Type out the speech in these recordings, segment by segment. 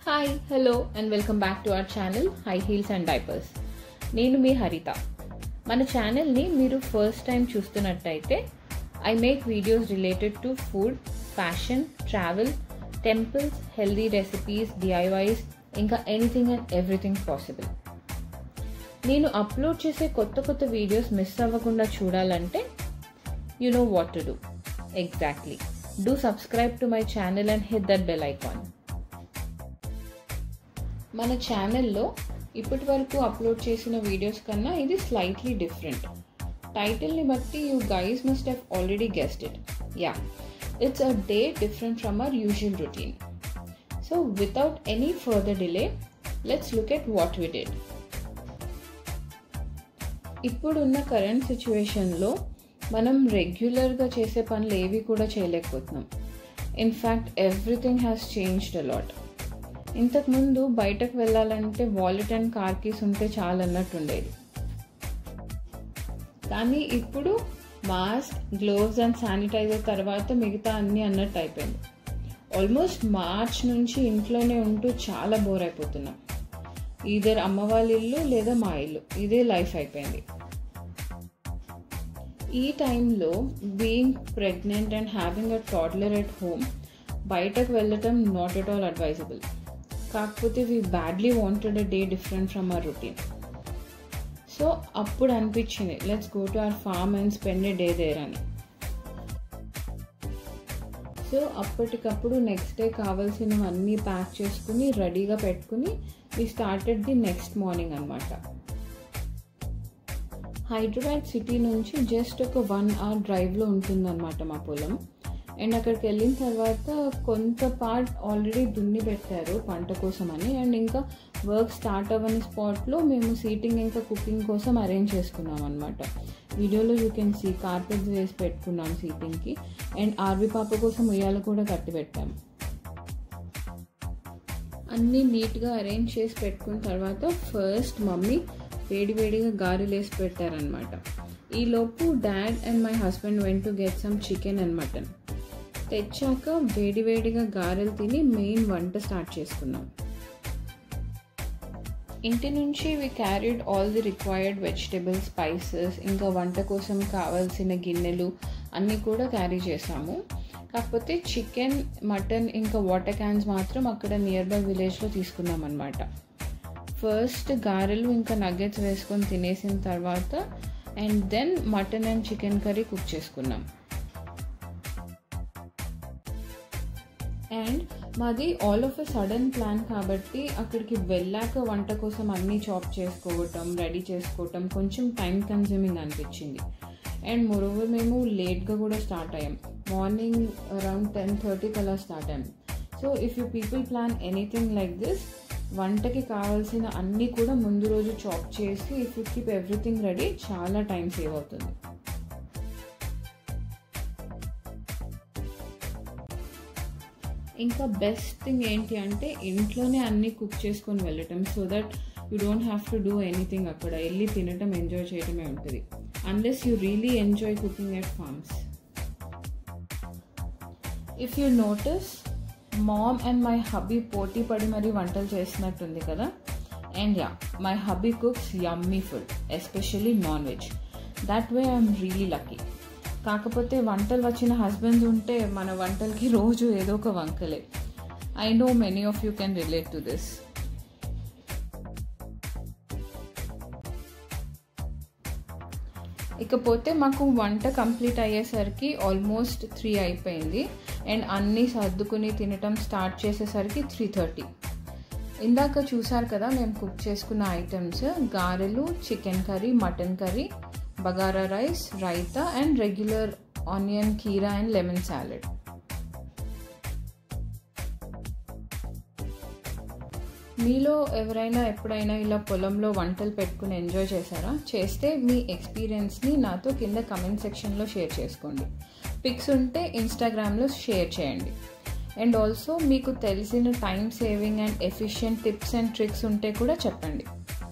hi hello and welcome back to our channel high heels and diapers నేను మీ హరిత మన ఛానల్ని మీరు ఫస్ట్ టైం చూస్తున్నట్టయితే I make videos related to food fashion travel temples healthy recipes DIYs ఇంకా anything and everything possible నేను upload చేసే కొత్త కొత్త వీడియోస్ మిస్ అవ్వకుండా చూడాలంటే you know what to do exactly do subscribe to my channel and hit that bell icon మన ఛానల్లో ఇప్పటి వరకు అప్లోడ్ చేసిన వీడియోస్ కన్నా ఇది స్లైట్లీ డిఫరెంట్ టైటిల్ని బట్టి you guys must have already guessed it yeah it's a day different from our usual routine so without any further delay let's look at what we did ఇప్పుడున్న current సిచ్యువేషన్లో మనం రెగ్యులర్గా చేసే పనులు ఏవి కూడా చేయలేకపోతున్నాం in fact everything has changed a lot ఇంతకుముందు బయటకు వెళ్ళాలంటే వాలెట్ అండ్ కార్ కీస్ ఉంటే చాలు అన్నట్టు ఉండేది కానీ ఇప్పుడు మాస్క్ గ్లోవ్స్ అండ్ శానిటైజర్ తర్వాత మిగతా అన్నీ అన్నట్టు అయిపోయింది ఆల్మోస్ట్ మార్చ్ నుంచి ఇంట్లోనే ఉంటూ చాలా బోర్ అయిపోతున్నాం ఈధర్ అమ్మ వాళ్ళ ఇల్లు లేదా మా ఇల్లు ఇదే లైఫ్ అయిపోయింది ఈ టైంలో being pregnant and having a toddler at home బయటకు వెళ్ళటం నాట్ ఎట్ ఆల్ అడ్వైజబుల్ కాకపోతే we badly wanted a day different from our routine so అప్పుడు అనిపించింది let's go to our farm and spend a day there అని so అప్పటికప్పుడు next day కావాల్సినవన్నీ pack చేసుకుని రెడీగా పెట్టుకుని we started the next morning అనమాట హైదరాబాద్ సిటీ నుంచి జస్ట్ ఒక వన్ అవర్ డ్రైవ్లో ఉంటుందన్నమాట మా పొలం అండ్ అక్కడికి వెళ్ళిన తర్వాత కొంత పార్ట్ ఆల్రెడీ దున్ని పెట్టారు పంట కోసం అని అండ్ ఇంకా వర్క్ స్టార్ట్ అవ్వని స్పాట్లో మేము సీటింగ్ ఇంకా కుకింగ్ కోసం అరేంజ్ చేసుకున్నాం అనమాట వీడియోలో యూ కెన్ సీ కార్పెట్స్ వేసి పెట్టుకున్నాం సీటింగ్కి అండ్ ఆర్వి పాప కోసం ఉయ్యాలు కూడా కట్టి పెట్టాము అన్నీ నీట్గా అరేంజ్ చేసి పెట్టుకున్న తర్వాత ఫస్ట్ మమ్మీ వేడివేడిగా గారెలు వేసి పెట్టారనమాట ఈలోపు dad and my husband went to get some chicken and mutton తెచ్చాక వేడివేడిగా గారెలు తిని మెయిన్ వంట స్టార్ట్ చేసుకున్నాం ఇంటి నుంచి we carried all the required vegetables spices ఇంకా వంట కోసం కావాల్సిన గిన్నెలు అన్నీ కూడా క్యారీ చేసాము కాకపోతే చికెన్ మటన్ ఇంకా వాటర్ క్యాన్స్ మాత్రం అక్కడ నియర్ బై విలేజ్లో తీసుకున్నాం అనమాట ఫస్ట్ గారెలు ఇంకా నగ్గెట్స్ వేసుకొని తినేసిన తర్వాత and then mutton and chicken curry cook చేసుకున్నాం అండ్ మాది all of a sudden plan కాబట్టి అక్కడికి వెళ్ళాక వంట కోసం అన్నీ చాప్ చేసుకోవటం రెడీ చేసుకోవటం కొంచెం టైం కన్జ్యూమింగ్ అనిపించింది అండ్ మోరోవర్ మేము లేట్గా కూడా స్టార్ట్ అయ్యాం మార్నింగ్ అరౌండ్ టెన్ థర్టీకి అలా స్టార్ట్ అయ్యాం so if you people plan anything like this వంటకి కావాల్సిన అన్నీ కూడా ముందు రోజు చాప్ చేసి if you keep everything ready చాలా టైం సేవ్ అవుతుంది ఇంకా బెస్ట్ థింగ్ ఏంటి అంటే ఇంట్లోనే అన్నీ కుక్ చేసుకొని వెళ్ళటం so that you don't have to do anything అక్కడ వెళ్ళి తినటం ఎంజాయ్ చేయటమే ఉంటుంది unless you really enjoy cooking at farms if you notice mom and my hubby పోటీ పడి మరీ వంటలు చేసినట్టుంది కదా and ya my hubby cooks yummy food especially non veg that way I'm really lucky కాకపోతే వంటలు వచ్చిన హస్బెండ్స్ ఉంటే మన వంటలకి రోజు ఏదో ఒక వంకలే I know many of you can relate to this ఇకపోతే మాకు వంట కంప్లీట్ అయ్యేసరికి ఆల్మోస్ట్ త్రీ అయిపోయింది అండ్ అన్నీ సర్దుకుని తినటం స్టార్ట్ చేసేసరికి త్రీ థర్టీ ఇందాక చూసారు కదా మేము కుక్ చేసుకున్న ఐటమ్స్ గారెలు chicken curry mutton curry bagara rice raita and regular onion కీరా అండ్ లెమన్ సాలెడ్ మీలో ఎవరైనా ఎప్పుడైనా ఇలా పొలంలో వంటలు పెట్టుకుని ఎంజాయ్ చేశారా చేస్తే మీ ఎక్స్పీరియన్స్ని నాతో కింద కమెంట్ సెక్షన్లో షేర్ చేసుకోండి పిక్స్ ఉంటే ఇన్స్టాగ్రామ్లో షేర్ చేయండి అండ్ ఆల్సో మీకు తెలిసిన time saving and efficient tips and tricks ఉంటే కూడా చెప్పండి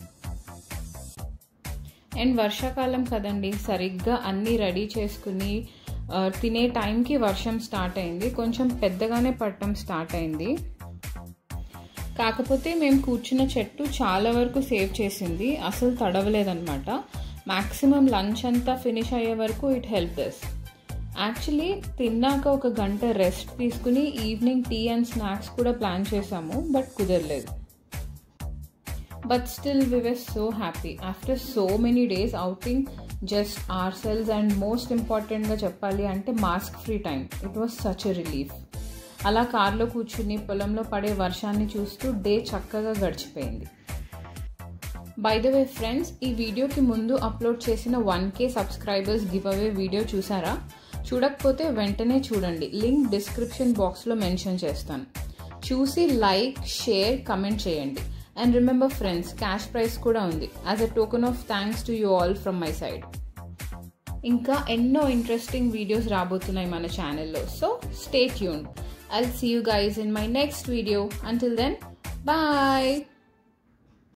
అండ్ వర్షాకాలం కదండి సరిగ్గా అన్నీ రెడీ చేసుకుని తినే టైంకి వర్షం స్టార్ట్ అయింది కొంచెం పెద్దగానే పడటం స్టార్ట్ అయింది కాకపోతే మేము కూర్చున్న చెట్టు చాలా వరకు సేవ్ చేసింది అసలు తడవలేదన్నమాట మ్యాక్సిమం లంచ్ అంతా ఫినిష్ అయ్యే వరకు ఇట్ హెల్ప్ దస్ యాక్చువల్లీ తిన్నాక ఒక గంట రెస్ట్ తీసుకుని ఈవినింగ్ టీ అండ్ స్నాక్స్ కూడా ప్లాన్ చేసాము బట్ కుదరలేదు but still we were so happy after so many days outing just ourselves and most ఇంపార్టెంట్గా చెప్పాలి అంటే mask free time it was such a relief అలా కార్లో కూర్చుని పొలంలో పడే వర్షాన్ని చూస్తూ డే చక్కగా గడిచిపోయింది బై ద వే ఫ్రెండ్స్ ఈ వీడియోకి ముందు అప్లోడ్ చేసిన one K subscribers giveaway video చూసారా చూడకపోతే వెంటనే చూడండి లింక్ డిస్క్రిప్షన్ బాక్స్లో మెన్షన్ చేస్తాను చూసి లైక్ షేర్ కమెంట్ చేయండి and remember friends cash prize కూడా ఉంది as a token of thanks to you all from my side ఇంకా ఎన్నో ఇంట్రెస్టింగ్ వీడియోస్ రాబోతున్నాయి మన ఛానల్లో so stay tuned I'll see you guys in my next video until then bye